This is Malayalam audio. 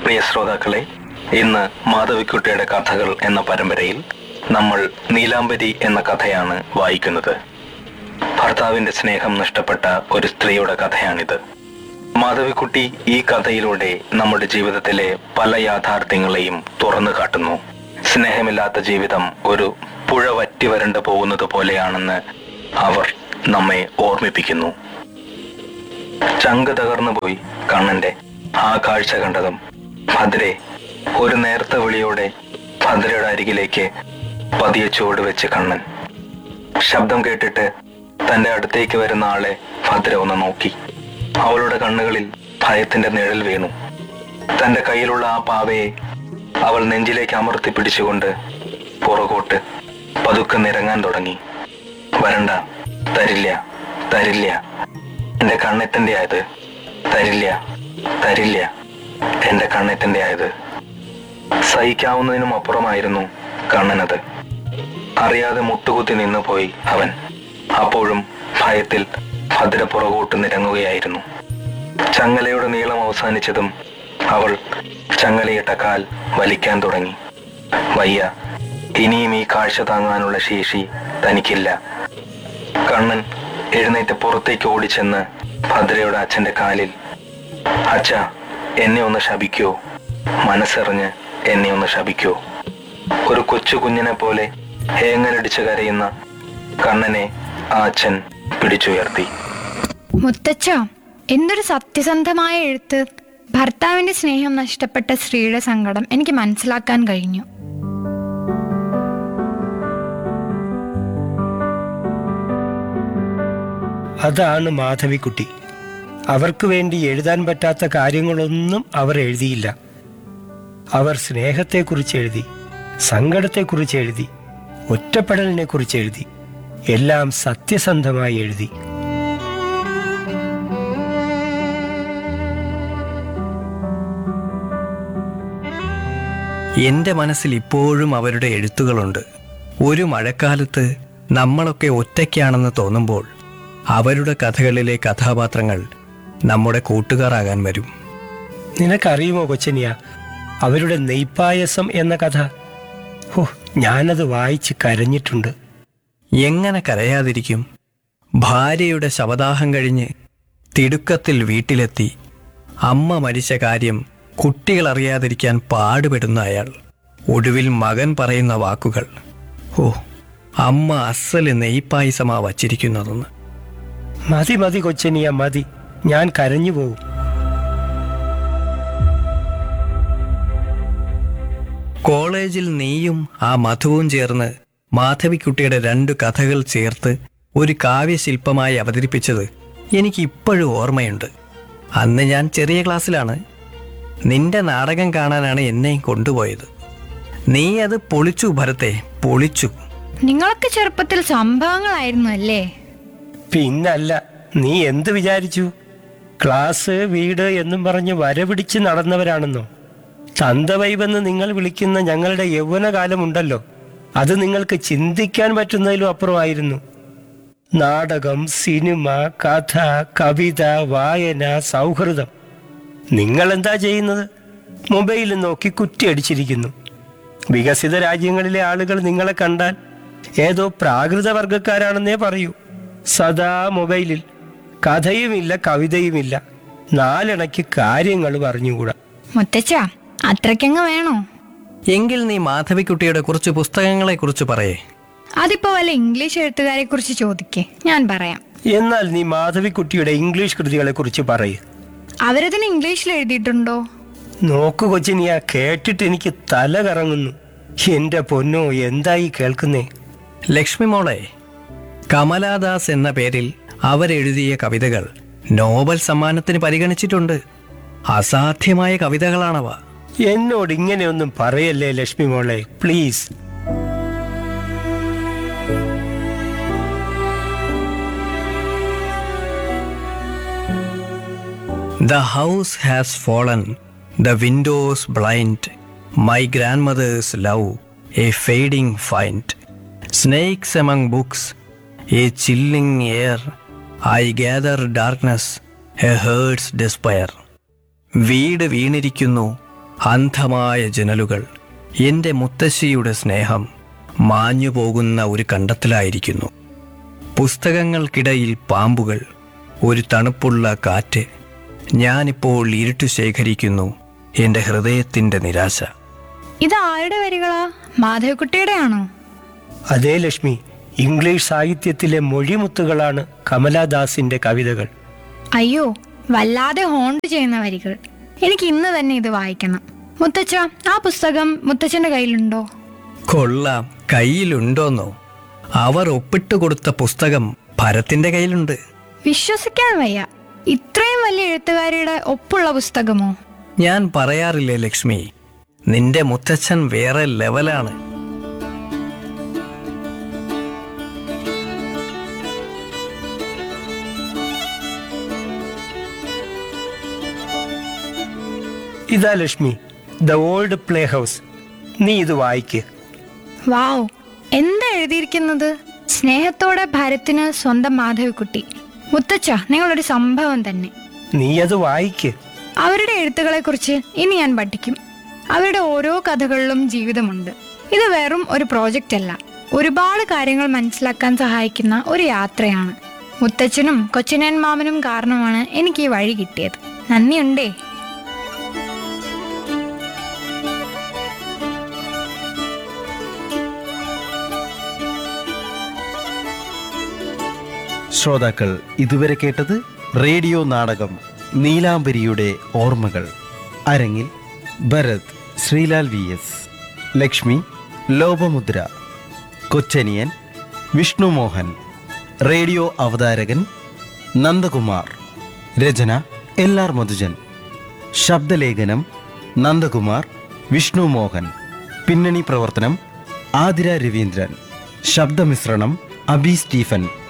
പ്രിയ ശ്രോതാക്കളെ ഇന്ന് മാധവിക്കുട്ടിയുടെ കഥകൾ എന്ന പരമ്പരയിൽ നമ്മൾ നീലാംബരി എന്ന കഥയാണ് വായിക്കുന്നത് ഭർത്താവിന്റെ സ്നേഹം നഷ്ടപ്പെട്ട ഒരു സ്ത്രീയുടെ കഥയാണിത് മാധവിക്കുട്ടി ഈ കഥയിലൂടെ നമ്മുടെ ജീവിതത്തിലെ പല യാഥാർത്ഥ്യങ്ങളെയും തുറന്നു കാട്ടുന്നു സ്നേഹമില്ലാത്ത ജീവിതം ഒരു പുഴ വറ്റി വരണ്ടു പോകുന്നത് പോലെയാണെന്ന് അവർ നമ്മെ ഓർമ്മിപ്പിക്കുന്നു ചങ്ക് തകർന്നു പോയി കണ്ണന്റെ ആ കാഴ്ച കണ്ടതും ഭദ്രെ ഒരു നേർത്ത വിളിയോടെ ഭദ്രയുടെ അരികിലേക്ക് പതിയെ ചുവട് വെച്ച് കണ്ണൻ ശബ്ദം കേട്ടിട്ട് തന്റെ അടുത്തേക്ക് വരുന്ന ആളെ ഭദ്ര ഒന്ന് നോക്കി അവളുടെ കണ്ണുകളിൽ ഭയത്തിന്റെ നിഴൽ വീണു തന്റെ കയ്യിലുള്ള ആ പാവയെ അവൾ നെഞ്ചിലേക്ക് അമർത്തി പിടിച്ചുകൊണ്ട് പുറകോട്ട് പതുക്കെ നിരങ്ങാൻ തുടങ്ങി വരണ്ട തരില്ല തരില്ല എന്റെ കണ്ണെത്തന്റെ ആയത് തരില്ല തരില്ല എന്റെ കണ്ണെത്തന്റെ ആയത് സഹിക്കാവുന്നതിനും അപ്പുറമായിരുന്നു കണ്ണനത് അറിയാതെ മുട്ടുകുത്തി നിന്നു പോയി അവൻ അപ്പോഴും ഭയത്തിൽ ഭദ്ര പുറകോട്ട് നിരങ്ങുകയായിരുന്നു ചങ്ങലയുടെ നീളം അവസാനിച്ചതും അവൾ ചങ്ങലയിട്ട കാൽ വലിക്കാൻ തുടങ്ങി വയ്യ ഇനിയും ഈ കാഴ്ച താങ്ങാനുള്ള ശേഷി തനിക്കില്ല കണ്ണൻ എഴുന്നേറ്റ് പുറത്തേക്ക് ഓടിച്ചെന്ന് ഭദ്രയുടെ അച്ഛന്റെ കാലിൽ അച്ഛ എന്നെ ഒന്ന് ശപിക്കോ മനസ്സറിഞ്ഞ് എന്നെ ഒന്ന് ശപിക്കോ ഒരു കൊച്ചു കുഞ്ഞിനെ പോലെ ഹേങ്ങലടിച്ച് കരയുന്ന കണ്ണനെ ആ അച്ഛൻ പിടിച്ചുയർത്തി മുത്തച്ഛ എന്തൊരു സത്യസന്ധമായ എഴുത്ത് ഭർത്താവിന്റെ സ്നേഹം നഷ്ടപ്പെട്ട സ്ത്രീയുടെ സങ്കടം എനിക്ക് മനസ്സിലാക്കാൻ കഴിഞ്ഞു അതാണ് മാധവിക്കുട്ടി അവർക്ക് വേണ്ടി എഴുതാൻ പറ്റാത്ത കാര്യങ്ങളൊന്നും അവർ എഴുതിയില്ല അവർ സ്നേഹത്തെക്കുറിച്ച് എഴുതി സങ്കടത്തെക്കുറിച്ച് എഴുതി ഒറ്റപ്പെടലിനെ കുറിച്ച് എഴുതി എല്ലാം സത്യസന്ധമായി എഴുതി എന്റെ മനസ്സിൽ ഇപ്പോഴും അവരുടെ എഴുത്തുകളുണ്ട് ഒരു മഴക്കാലത്ത് നമ്മളൊക്കെ ഒറ്റയ്ക്കാണെന്ന് തോന്നുമ്പോൾ അവരുടെ കഥകളിലെ കഥാപാത്രങ്ങൾ നമ്മുടെ കൂട്ടുകാരാകാൻ വരും നിനക്കറിയുമോ കൊച്ചനിയ അവരുടെ നെയ്പ്പായസം എന്ന കഥ ഹോ ഞാനത് വായിച്ച് കരഞ്ഞിട്ടുണ്ട് എങ്ങനെ കരയാതിരിക്കും ഭാര്യയുടെ ശവദാഹം കഴിഞ്ഞ് തിടുക്കത്തിൽ വീട്ടിലെത്തി അമ്മ മരിച്ച കാര്യം കുട്ടികൾ അറിയാതിരിക്കാൻ പാടുപെടുന്ന അയാൾ ഒടുവിൽ മകൻ പറയുന്ന വാക്കുകൾ ഓ അമ്മ അസല് നെയ്പ്പായസമാ വച്ചിരിക്കുന്നതെന്ന് മതി മതി കൊച്ചനിയ മതി ഞാൻ കരഞ്ഞു പോവും കോളേജിൽ നീയും ആ മധുവും ചേർന്ന് മാധവിക്കുട്ടിയുടെ രണ്ടു കഥകൾ ചേർത്ത് ഒരു കാവ്യശില്പമായി അവതരിപ്പിച്ചത് എനിക്ക് ഇപ്പോഴും ഓർമ്മയുണ്ട് അന്ന് ഞാൻ ചെറിയ ക്ലാസ്സിലാണ് നിന്റെ നാടകം കാണാനാണ് എന്നെയും കൊണ്ടുപോയത് നീ അത് പൊളിച്ചു ഭരത്തെ പൊളിച്ചു നിങ്ങളൊക്കെ ചെറുപ്പത്തിൽ സംഭവങ്ങളായിരുന്നു അല്ലേ പിന്നല്ല നീ എന്ത് വിചാരിച്ചു ക്ലാസ് വീട് എന്നും പറഞ്ഞ് വരപിടിച്ച് നടന്നവരാണെന്നോ തന്തവൈബെന്ന് നിങ്ങൾ വിളിക്കുന്ന ഞങ്ങളുടെ യൗവനകാലമുണ്ടല്ലോ അത് നിങ്ങൾക്ക് ചിന്തിക്കാൻ പറ്റുന്നതിലും അപ്പുറമായിരുന്നു നാടകം സിനിമ കഥ കവിത വായന സൗഹൃദം നിങ്ങൾ എന്താ ചെയ്യുന്നത് മൊബൈൽ നോക്കി കുറ്റിയടിച്ചിരിക്കുന്നു വികസിത രാജ്യങ്ങളിലെ ആളുകൾ നിങ്ങളെ കണ്ടാൽ ഏതോ പ്രാകൃത വർഗക്കാരാണെന്നേ പറയൂ സദാ മൊബൈലിൽ കഥയുമില്ല കവിതയുമില്ല നാലിണയ്ക്ക് കാര്യങ്ങൾ പറഞ്ഞുകൂടാ മുത്തച്ഛ അത്രയ്ക്കങ്ങ് വേണോ എങ്കിൽ നീ മാധവിക്കുട്ടിയുടെ കുറച്ച് പുസ്തകങ്ങളെക്കുറിച്ച് പറയേ അതിപ്പോ വല്ല ഇംഗ്ലീഷ് എഴുത്തുകാരെ കുറിച്ച് ചോദിക്കേ ഞാൻ പറയാം എന്നാൽ നീ മാധവിക്കുട്ടിയുടെ ഇംഗ്ലീഷ് കൃതികളെ കുറിച്ച് പറയ് അവരതിന് ഇംഗ്ലീഷിൽ എഴുതിയിട്ടുണ്ടോ നോക്കു കൊച്ചിനിയ കേട്ടിട്ട് എനിക്ക് തല കറങ്ങുന്നു എന്റെ പൊന്നോ എന്തായി കേൾക്കുന്നേ ലക്ഷ്മി മോളെ കമലാദാസ് എന്ന പേരിൽ അവരെഴുതിയ കവിതകൾ നോബൽ സമ്മാനത്തിന് പരിഗണിച്ചിട്ടുണ്ട് അസാധ്യമായ കവിതകളാണവ എന്നോട് ഇങ്ങനെയൊന്നും പറയല്ലേ ലക്ഷ്മി മോളെ please The house has fallen, the windows blind, my grandmother's love, a fading find. Snakes among books, a chilling air, I gather darkness, a hurt's despair. വീട് വീണിരിക്കുന്നു അന്ധമായ ജനലുകൾ എൻ്റെ മുത്തശ്ശിയുടെ സ്നേഹം മാഞ്ഞു പോകുന്ന ഒരു കണ്ടത്തിലായിരിക്കുന്നു പുസ്തകങ്ങൾക്കിടയിൽ പാമ്പുകൾ ഒരു തണുപ്പുള്ള കാറ്റ് ഞാനിപ്പോൾ ഇരുട്ടു ശേഖരിക്കുന്നു എൻ്റെ ഹൃദയത്തിൻ്റെ നിരാശ ഇത് ആരുടെ വരികളാ മാധവിക്കുട്ടിയുടെ ആണോ അതേ ലക്ഷ്മി ഇംഗ്ലീഷ് സാഹിത്യത്തിലെ മൊഴിമുത്തുകളാണ് കമലാദാസിന്റെ കവിതകൾ അയ്യോ വല്ലാതെ ഹോണ്ട് ചെയ്യുന്ന വരികൾ എനിക്ക് ഇന്ന് തന്നെ ഇത് വായിക്കണം മുത്തച്ഛ ആ പുസ്തകം മുത്തച്ഛന്റെ കയ്യിലുണ്ടോ കൊള്ളാം കയ്യിലുണ്ടോന്നോ അവർ ഒപ്പിട്ട് കൊടുത്ത പുസ്തകം ഭരത്തിന്റെ കയ്യിലുണ്ട് വിശ്വസിക്കാൻ വയ്യ ഇത്രയും വലിയ എഴുത്തുകാരിയുടെ ഒപ്പുള്ള പുസ്തകമോ ഞാൻ പറയാറില്ലേ ലക്ഷ്മി നിന്റെ മുത്തച്ഛൻ വേറെ ലെവലാണ് ഇതാ Lakshmi the old play house നീ ഇത് വായിക്ക് വാവ് എന്താ എഴുതിയിരിക്കുന്നത് സ്നേഹത്തോടെ ഭരത്തിന് സ്വന്തം മാധവിക്കുട്ടി മുത്തച്ഛ നിങ്ങളൊരു സംഭവം തന്നെ നീ അത് വായിക്ക് അവരുടെ എഴുത്തുകളെ കുറിച്ച് ഇനി ഞാൻ പഠിക്കും അവരുടെ ഓരോ കഥകളിലും ജീവിതമുണ്ട് ഇത് വെറും ഒരു പ്രോജക്റ്റ് അല്ല ഒരുപാട് കാര്യങ്ങൾ മനസ്സിലാക്കാൻ സഹായിക്കുന്ന ഒരു യാത്രയാണ് മുത്തച്ഛനും കൊച്ചിനൻ മാമനും കാരണമാണ് എനിക്ക് ഈ വഴി കിട്ടിയത് നന്ദിയുണ്ടേ ശ്രോതാക്കൾ ഇതുവരെ കേട്ടത് റേഡിയോ നാടകം നീലാംബരിയുടെ ഓർമ്മകൾ അരങ്ങിൽ Bharat Srilal V S Lakshmi Lopamudra Kochaniyan Vishnu Mohan radio അവതാരകൻ നന്ദകുമാർ രചന എൽ ആർ മധുജൻ ശബ്ദലേഖനം നന്ദകുമാർ വിഷ്ണു മോഹൻ പിന്നണി പ്രവർത്തനം ആതിര രവീന്ദ്രൻ ശബ്ദമിശ്രണം അബി സ്റ്റീഫൻ